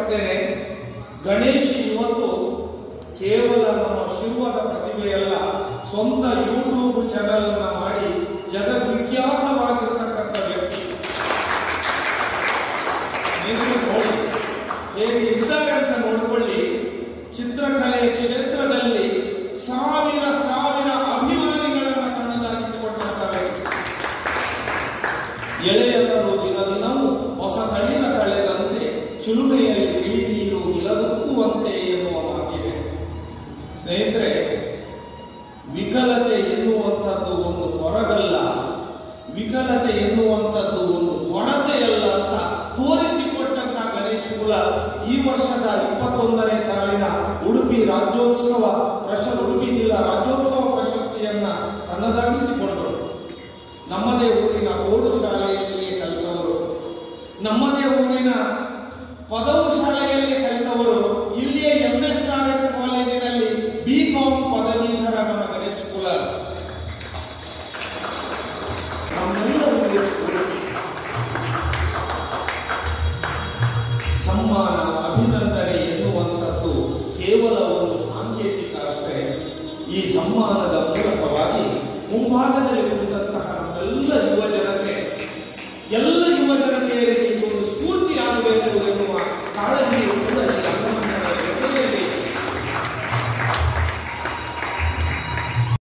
ಪಡ್ತೇನೆ ಗಣೇಶ್ ಇವತ್ತು ಕೇವಲ ನಮ್ಮ ಶಿವದ ಪ್ರತಿಭೆಯಲ್ಲ ಸ್ವಂತ ಯೂಟ್ಯೂಬ್ ಚಾನೆಲ್ ಅನ್ನ ಮಾಡಿ ಜಗದ್ವಿಖ್ಯಾತವಾಗಿರ್ತಕ್ಕಂಥ ವ್ಯಕ್ತಿ ನೀವು ನೋಡಿ ಹೇಗೆ ಇದ್ದಾರೆ ಅಂತ ನೋಡ್ಕೊಳ್ಳಿ ಚಿತ್ರಕಲೆ ಕ್ಷೇತ್ರದಲ್ಲಿ ಸಾವಿರ ಸಾವಿರ ಅಭಿಮಾನಿಗಳನ್ನ ತನ್ನದಾಗಿಸಿಕೊಂಡಂತ ವ್ಯಕ್ತಿ ಎಳೆಯದರು ದಿನ ದಿನವೂ ಹೊಸ ತಳಿನ ತಳೆದಂತೆ ಚಿಲುಮೆಯಲ್ಲಿ ತಿಳಿ ನೀರು ಇಲದುಕ್ಕುವಂತೆ ಎನ್ನುವ ಮಾತಿದೆ ಸ್ನೇಹಿತರೆ ವಿಕಲತೆ ಎನ್ನುವಂಥದ್ದು ಒಂದು ಹೊರಗಲ್ಲ ವಿಕಲತೆ ಎನ್ನುವಂಥದ್ದು ಒಂದು ಕೊರತೆಯಲ್ಲ ಅಂತ ತೋರಿಸಿಕೊಟ್ಟಂತ ಗಣೇಶ್ ಕುಲ ಈ ವರ್ಷದ ಇಪ್ಪತ್ತೊಂದನೇ ಸಾಲಿನ ಉಡುಪಿ ರಾಜ್ಯೋತ್ಸವ ಪ್ರಶ ಉಡುಪಿ ಜಿಲ್ಲಾ ರಾಜ್ಯೋತ್ಸವ ಪ್ರಶಸ್ತಿಯನ್ನ ತನ್ನದಾಗಿಸಿಕೊಂಡರು ನಮ್ಮದೇ ಊರಿನ ಕೋಡು ಶಾಲೆಯಲ್ಲಿಯೇ ಕಲಿತವರು ನಮ್ಮದೇ ಊರಿನ ಪದವು ಶಾಲೆಯಲ್ಲಿ ಕಲಿತವರು ಇಲ್ಲಿಯೇ ಎಂ ಎಸ್ ಆರ್ ಎಸ್ ಕಾಲೇಜಿನಲ್ಲಿ ಬಿ ಕಾಂ ಪದವೀಧರ ನಮ್ಮ ಗಣೇಶ್ ಕುಲರ್ ನಮ್ಮೆಲ್ಲರಿಗೆ ಸ್ಫೂರ್ತಿ ಸಮ್ಮಾನ ಅಭಿನಂದನೆ ಎನ್ನುವಂಥದ್ದು ಕೇವಲ ಒಂದು ಸಾಂಕೇತಿಕ ಅಷ್ಟೇ ಈ ಸಮ್ಮಾನದ ಮೂಲಕವಾಗಿ ಮುಂಭಾಗದಲ್ಲಿ ಕುಳಿತಂತಹ ನಮ್ಮೆಲ್ಲ ಯುವ ಜನತೆ ಎಲ್ಲ ಯುವ ಜನತೆಯರಿಗೆ ಇದೊಂದು ಸ್ಫೂರ್ತಿಯಾಗಬೇಕು ಎನ್ನುವ ಕಾಳಜಿ ಕೂಡ